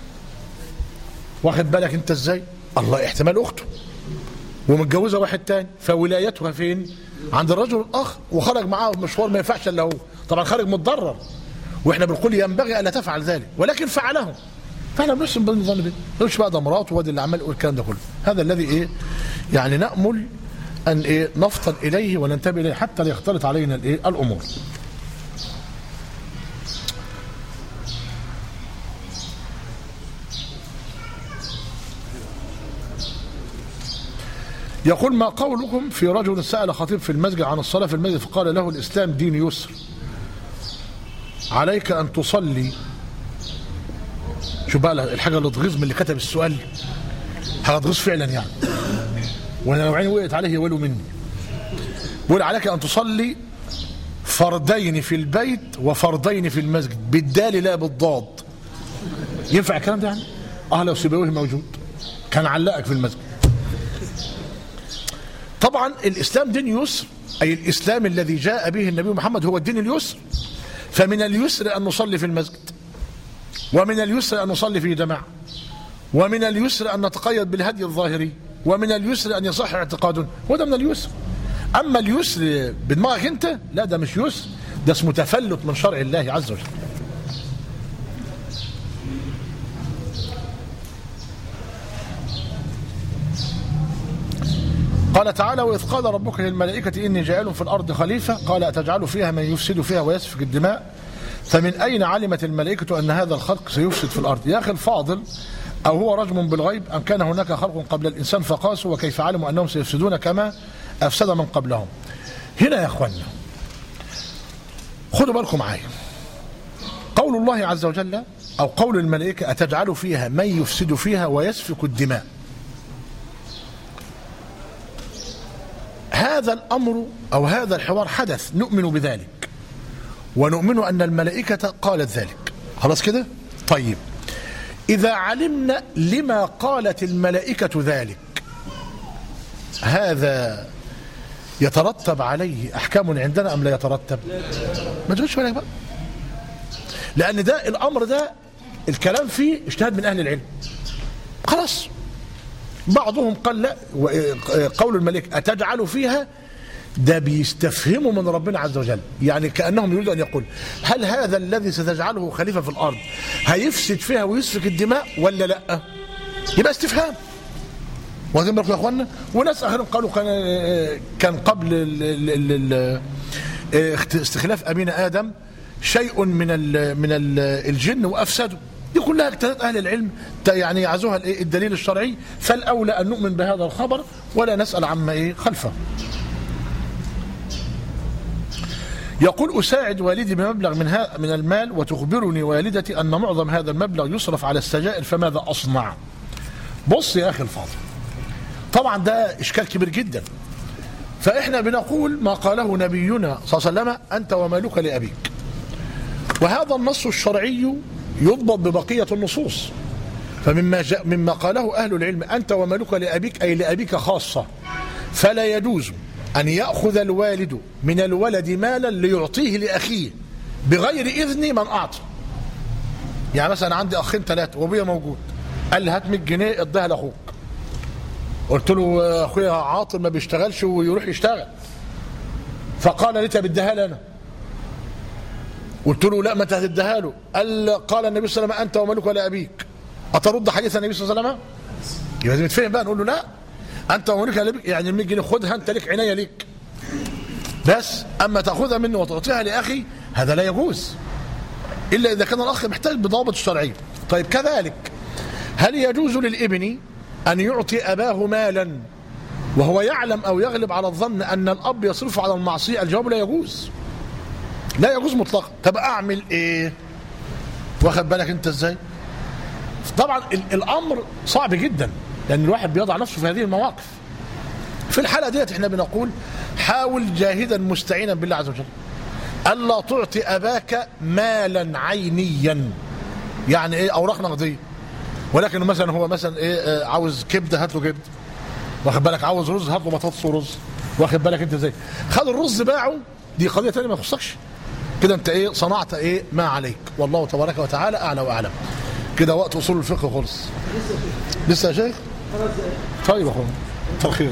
واخد بالك انت ازاي الله احتمال اخته ومتجوزه واحد تاني فولايتها فين عند الرجل الاخر وخرج معاه في مشوار ما ينفعش الا هو طبعا خارج متضرر واحنا بنقول ينبغي الا تفعل ذلك ولكن فعله فاحنا بنحسن بالنظام ده مش بقى ده مراته وادي اللي عمل والكلام ده كله هذا الذي ايه يعني نامل ان ايه نفطن اليه وننتبه اليه حتى لا يختلط علينا الايه الامور يقول ما قولكم في رجل سأل خطيب في المسجد عن الصلاة في المسجد فقال له الإسلام دين يسر عليك أن تصلي شو بقى الحاجة اللي تغيظ من اللي كتب السؤال حاجة تغيظ فعلا يعني وانا لو عيني وقعت عليه يولوا مني بيقول عليك أن تصلي فردين في البيت وفردين في المسجد بالدال لا بالضاد ينفع الكلام ده يعني؟ اه لو سيبويه موجود كان علقك في المسجد طبعا الإسلام دين يسر أي الإسلام الذي جاء به النبي محمد هو الدين اليسر فمن اليسر أن نصلي في المسجد ومن اليسر أن نصلي في جماعة ومن اليسر أن نتقيد بالهدي الظاهري ومن اليسر أن يصح اعتقادنا وده من اليسر أما اليسر بدماغك أنت لا ده مش يسر ده اسمه تفلت من شرع الله عز وجل قال تعالى وإذ قال ربك للملائكة إني جاعل في الأرض خليفة قال أتجعل فيها من يفسد فيها ويسفك الدماء فمن أين علمت الملائكة أن هذا الخلق سيفسد في الأرض يا أخي الفاضل أو هو رجم بالغيب أم كان هناك خلق قبل الإنسان فقاسوا وكيف علموا أنهم سيفسدون كما أفسد من قبلهم هنا يا أخوانا خدوا بالكم معايا قول الله عز وجل أو قول الملائكة أتجعل فيها من يفسد فيها ويسفك الدماء هذا الأمر أو هذا الحوار حدث نؤمن بذلك ونؤمن أن الملائكة قالت ذلك خلاص كده طيب إذا علمنا لما قالت الملائكة ذلك هذا يترتب عليه أحكام عندنا أم لا يترتب ما تقولش بالك بقى لأن ده الأمر ده الكلام فيه اجتهاد من أهل العلم خلاص بعضهم قال لا قول الملك أتجعل فيها ده بيستفهموا من ربنا عز وجل يعني كأنهم يريدوا أن يقول هل هذا الذي ستجعله خليفة في الأرض هيفسد فيها ويسفك الدماء ولا لا يبقى استفهام واخدين بالكم يا اخوانا وناس اخرين قالوا كان كان قبل ال ال ال استخلاف ابينا ادم شيء من ال من ال الجن وافسدوا دي كلها اجتهادات اهل العلم يعني يعزوها الدليل الشرعي فالاولى ان نؤمن بهذا الخبر ولا نسال عما ايه خلفه يقول أساعد والدي بمبلغ من من المال وتخبرني والدتي أن معظم هذا المبلغ يصرف على السجائر فماذا أصنع بص يا أخي الفاضل طبعا ده إشكال كبير جدا فإحنا بنقول ما قاله نبينا صلى الله عليه وسلم أنت ومالك لأبيك وهذا النص الشرعي يضبط ببقية النصوص فمما جاء مما قاله أهل العلم أنت ومالك لأبيك أي لأبيك خاصة فلا يجوز أن يأخذ الوالد من الولد مالا ليعطيه لأخيه بغير إذن من أعطى يعني مثلا عندي أخين ثلاثة وأبويا موجود قال لي هات 100 جنيه اديها لأخوك قلت له أخويا عاطل ما بيشتغلش ويروح يشتغل فقال لي بديها لي أنا قلت له لا ما انت هتديها له قال قال النبي صلى الله عليه وسلم أنت ومالك ولا أبيك أترد حديث النبي صلى الله عليه وسلم يبقى لازم نتفهم بقى نقول له لا انت ومالك لبك يعني ال 100 جنيه خدها انت لك عنايه ليك بس اما تاخذها مني وتعطيها لاخي هذا لا يجوز الا اذا كان الاخ محتاج بضوابط الشرعيه طيب كذلك هل يجوز للابن ان يعطي اباه مالا وهو يعلم او يغلب على الظن ان الاب يصرفه على المعصيه الجواب لا يجوز لا يجوز مطلقا طب اعمل ايه واخد بالك انت ازاي طبعا الامر صعب جدا لأن الواحد بيضع نفسه في هذه المواقف في الحالة ديت احنا بنقول حاول جاهدا مستعينا بالله عز وجل ألا تعطي أباك مالا عينيا يعني ايه أوراق نقدية ولكن مثلا هو مثلا ايه اه عاوز كبدة هات له كبدة واخد بالك عاوز رز هات له بطاطس ورز واخد بالك انت ازاي خد الرز باعه دي قضيه ثانيه ما تخصكش كده انت ايه صنعت ايه ما عليك والله تبارك وتعالى اعلى واعلم كده وقت اصول الفقه خلص لسه يا شيخ طيب يا اخوان كتر خير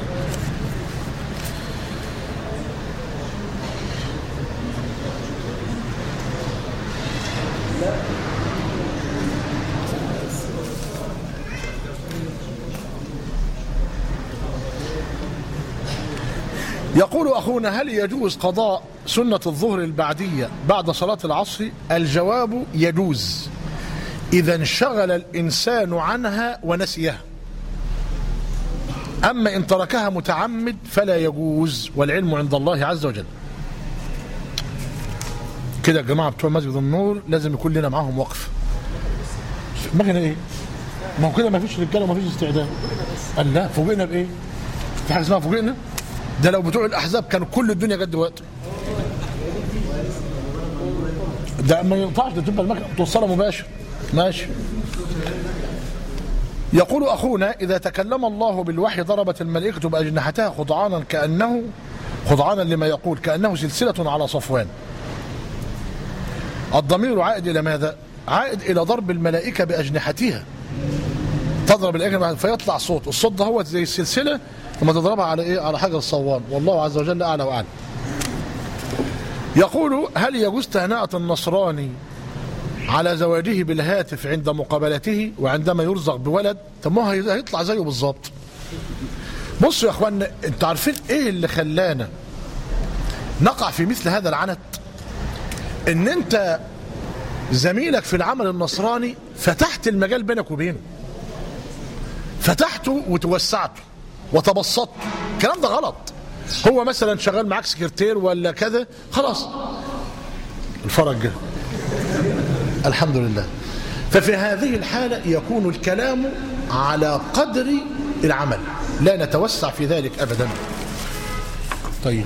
يقول أخونا هل يجوز قضاء سنة الظهر البعدية بعد صلاة العصر الجواب يجوز إذا انشغل الإنسان عنها ونسيها أما إن تركها متعمد فلا يجوز والعلم عند الله عز وجل كده يا جماعة بتوع مسجد النور لازم يكون لنا معاهم وقف ما هنا ايه ما هو كده ما فيش رجاله وما فيش استعداد قال لا فوجئنا بايه في حاجه اسمها فوجئنا ده لو بتوع الاحزاب كانوا كل الدنيا جد دلوقتي ده ما ينفعش ده تبقى المكنه توصلها مباشر ماشي يقول اخونا اذا تكلم الله بالوحي ضربت الملائكه باجنحتها خضعانا كانه خضعانا لما يقول كانه سلسله على صفوان الضمير عائد الى ماذا عائد الى ضرب الملائكه باجنحتها تضرب الاجنحه فيطلع صوت الصوت ده هو زي السلسله لما تضربها على ايه على حجر الصوان والله عز وجل اعلى واعلم يقول هل يجوز تهنئه النصراني على زواجه بالهاتف عند مقابلته وعندما يرزق بولد طب ما هو هيطلع زيه بالظبط بصوا يا اخوانا انتوا عارفين ايه اللي خلانا نقع في مثل هذا العنت ان انت زميلك في العمل النصراني فتحت المجال بينك وبينه فتحته وتوسعته وتبسطته الكلام ده غلط هو مثلا شغال معاك سكرتير ولا كذا خلاص الفرج جه الحمد لله ففي هذه الحالة يكون الكلام على قدر العمل لا نتوسع في ذلك أبدا طيب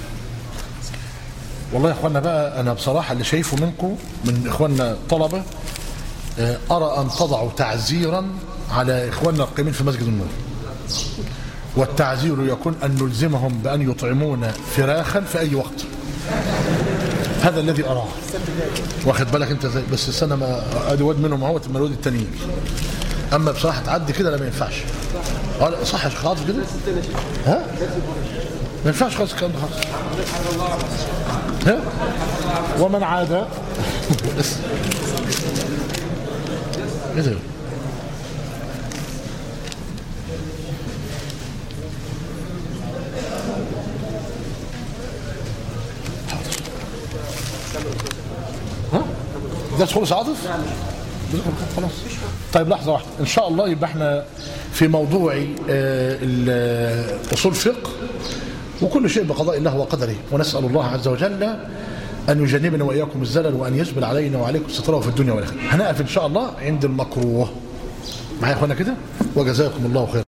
والله يا اخوانا بقى انا بصراحه اللي شايفه منكم من اخواننا الطلبه آه، ارى ان تضعوا تعزيرا على اخواننا القائمين في مسجد النور والتعزير يكون ان نلزمهم بان يطعمون فراخا في اي وقت هذا الذي اراه واخد بالك انت زي بس السنه ما ادي واد منهم اهوت من الواد التانيين اما بصراحه تعدي كده لا ما ينفعش اه لا، صح يا شيخ عاطف كده ها ما ينفعش خالص الكلام ده خالص ها ومن عاد ايه ده ها ده خلص عاطف خلاص طيب لحظه واحده ان شاء الله يبقى احنا في موضوع آه، ال- اصول فقه وكل شيء بقضاء الله وقدره ونسال الله عز وجل ان يجنبنا واياكم الزلل وان يجبل علينا وعليكم ستره في الدنيا والاخره هنقف ان شاء الله عند المكروه معايا يا اخوانا كده وجزاكم الله خيرا